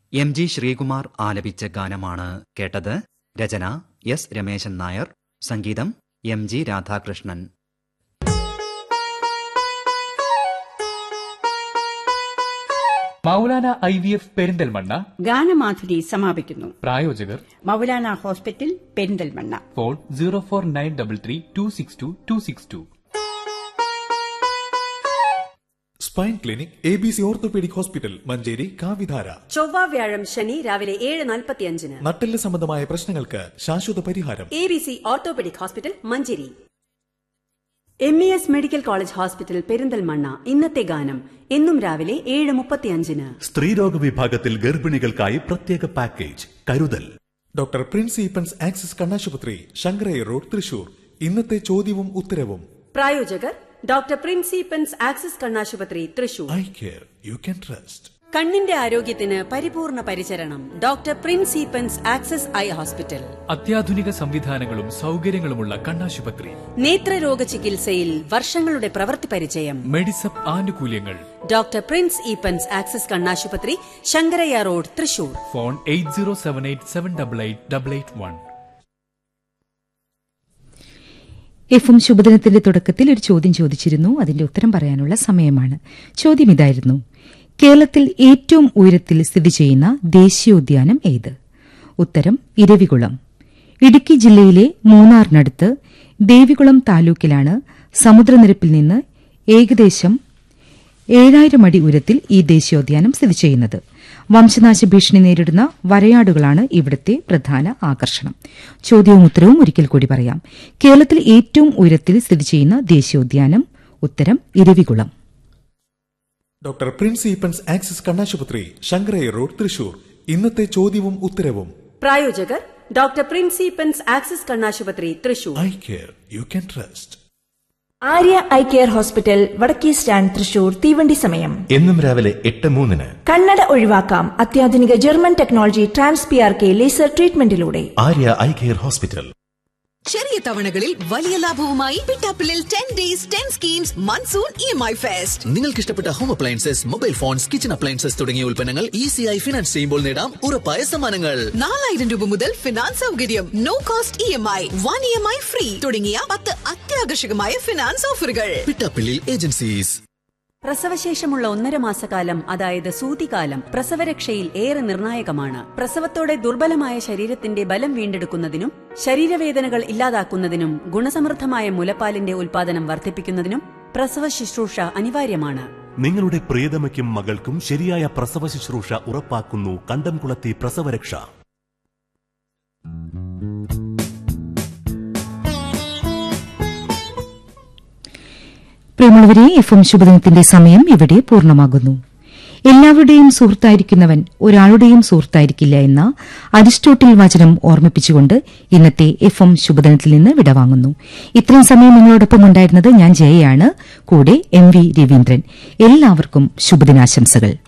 M G Sreekumar ആലപിച്ച ഗാനമാണ് കേട്ടത് രചന എസ് രമേശൻ നായർ സംഗീതം M G Radhakrishnan Moulana I V F Perinthalmanna ഗാനമാധുരി സമാപിക്കുന്നു പ്രായോജകർ Moulana hospital Perinthalmanna phone zero four nine double three two six two two six two spine clinic A B C orthopaedic hospital Manjeri കാവിധാര ചൊവ്വ വ്യാഴം ശനി രാവിലെ ഏഴ് നാൽപ്പത്തിയഞ്ചിന് നട്ടെല്ല് സംബന്ധമായ പ്രശ്നങ്ങൾക്ക് ശാശ്വത പരിഹാരം A B C orthopaedic hospital Manjeri M E S medical college hospital Perinthalmanna ഇന്നത്തെ ഗാനം എന്നും രാവിലെ ഏഴ് മുപ്പത്തിയഞ്ചിന് സ്ത്രീരോഗ വിഭാഗത്തിൽ ഗർഭിണികൾക്കായി പ്രത്യേക പാക്കേജ് കരുതൽ ഡോക്ടർ പ്രിൻസ് ഈപ്പൻസ് ആക്സിസ് കണ്ണാശുപത്രി ശങ്കരയ റോഡ് തൃശൂർ ഇന്നത്തെ ചോദ്യവും ഉത്തരവും പ്രായോജകർ ഡോക്ടർ പ്രിൻസിപ്പൻസ് ആക്സിസ് കണ്ണാശുപത്രി Thrissur eye care you can trust കണ്ണിന്റെ ആരോഗ്യത്തിന് പരിപൂർണ പരിചരണം ഡോക്ടർ പ്രിൻസിപ്പൻസ് ആക്സിസ് ഐ ഹോസ്പിറ്റൽ അത്യാധുനിക സംവിധാനങ്ങളും സൗകര്യങ്ങളുമുള്ള കണ്ണാശുപത്രി നേത്രരോഗ ചികിത്സയിൽ വർഷങ്ങളുടെ പ്രവൃത്തി പരിചയം മെഡിസപ്പ് ആനുകൂല്യങ്ങൾ ഡോക്ടർ പ്രിൻസ് ഈപ്പൻസ് ആക്സിസ് കണ്ണാശുപത്രി Sankaraiah road Thrissur phone eight zero seven eight seven double eight double eight one F M ശുഭദിനത്തിന്റെ തുടക്കത്തിൽ ഒരു ചോദ്യം ചോദിച്ചിരുന്നു അതിന്റെ ഉത്തരം പറയാനുള്ള സമയമാണ് ചോദ്യം ഇതായിരുന്നു കേരളത്തിൽ ഏറ്റവും ഉയരത്തിൽ സ്ഥിതി ചെയ്യുന്ന ദേശീയോദ്യാനം ഏത് ഉത്തരം ഇരവികുളം ഇടുക്കി ജില്ലയിലെ മൂന്നാറിനടുത്ത് ദേവികുളം താലൂക്കിലാണ് സമുദ്രനിരപ്പിൽ നിന്ന് ഏകദേശം ഏഴായിരം അടി ഉയരത്തിൽ ഈ ദേശീയോദ്യാനം സ്ഥിതി ചെയ്യുന്നത് വംശനാശ ഭീഷണി നേരിടുന്ന വരയാടുകളാണ് ഇവിടുത്തെ പ്രധാന ആകർഷണം ചോദ്യവും ഉത്തരവും ഒരിക്കൽ കൂടി പറയാം കേരളത്തിൽ ഏറ്റവും ഉയരത്തിൽ സ്ഥിതി ചെയ്യുന്ന ദേശീയോദ്യാനം ഉത്തരം Eravikulam doctor Prince Eappen's Axis കണ്ണാശുപത്രി ശങ്കരയ റോഡ് തൃശൂർ ഇന്നത്തെ ചോദ്യവും ഉത്തരവും പ്രായോജകർ ഡോക്ടർ പ്രിൻസിപ്പൻസ് ആക്സിസ് കണ്ണാശുപത്രി Thrissur eye care you can trust Arya eye care hospital വടക്കേ സ്റ്റാൻഡ് തൃശൂർ തീവണ്ടി സമയം എന്നും രാവിലെ എട്ട് മൂന്നിന് കണ്ണട ഒഴിവാക്കാം അത്യാധുനിക German technology trans P R K laser ട്രീറ്റ്മെന്റിലൂടെ ആര്യ ഐ കെയർ ഹോസ്പിറ്റൽ ചെറിയ തവണകളിൽ വലിയ ലാഭവുമായി പിട്ടാപ്പിളിൽ ten days ten schemes monsoon E M I fest നിങ്ങൾക്ക് ഇഷ്ടപ്പെട്ട home appliances mobile phones kitchen appliances തുടങ്ങിയ ഉൽപ്പന്നങ്ങൾ ഈസിയായി ഫിനാൻസ് ചെയ്യുമ്പോൾ നേടാം ഉറപ്പായ സമ്മാനങ്ങൾ നാലായിരം രൂപ മുതൽ ഫിനാൻസ് സൗകര്യം no cost E M I one E M I free തുടങ്ങിയ പത്ത് അത്യാകർഷകമായ ഫിനാൻസ് ഓഫറുകൾ പിട്ടാപ്പിള്ളിൽ ഏജൻസീസ് പ്രസവശേഷമുള്ള ഒന്നര മാസക്കാലം അതായത് സൂതികാലം പ്രസവരക്ഷയിൽ ഏറെ നിർണായകമാണ് പ്രസവത്തോടെ ദുർബലമായ ശരീരത്തിന്റെ ബലം വീണ്ടെടുക്കുന്നതിനും ശരീരവേദനകൾ ഇല്ലാതാക്കുന്നതിനും ഗുണസമൃദ്ധമായ മുലപ്പാലിന്റെ ഉൽപാദനം വർദ്ധിപ്പിക്കുന്നതിനും പ്രസവ ശുശ്രൂഷ അനിവാര്യമാണ് നിങ്ങളുടെ പ്രിയതമയ്ക്കും മകൾക്കും ശരിയായ പ്രസവ ശുശ്രൂഷ ഉറപ്പാക്കുന്നു കണ്ടംകുളത്തി പ്രസവരക്ഷ പ്രിയമുള്ളവരെ എഫ് എം ശുഭദിനത്തിന്റെ സമയം ഇവിടെ പൂർണ്ണമാകുന്നു എല്ലാവരുടെയും സുഹൃത്തായിരിക്കുന്നവൻ ഒരാളുടെയും സുഹൃത്തായിരിക്കില്ല എന്ന അരിസ്റ്റോട്ടിൽ വചനം ഓർമ്മിപ്പിച്ചുകൊണ്ട് ഇന്നത്തെ എഫ് എം ശുഭദിനത്തിൽ നിന്ന് വിടവാങ്ങുന്നു ഇത്രയും സമയം നിങ്ങളോടൊപ്പം ഉണ്ടായിരുന്നത് ഞാൻ ജയയാണ് കൂടെ എം വി രവീന്ദ്രൻ എല്ലാവർക്കും ശുഭദിനാശംസകൾ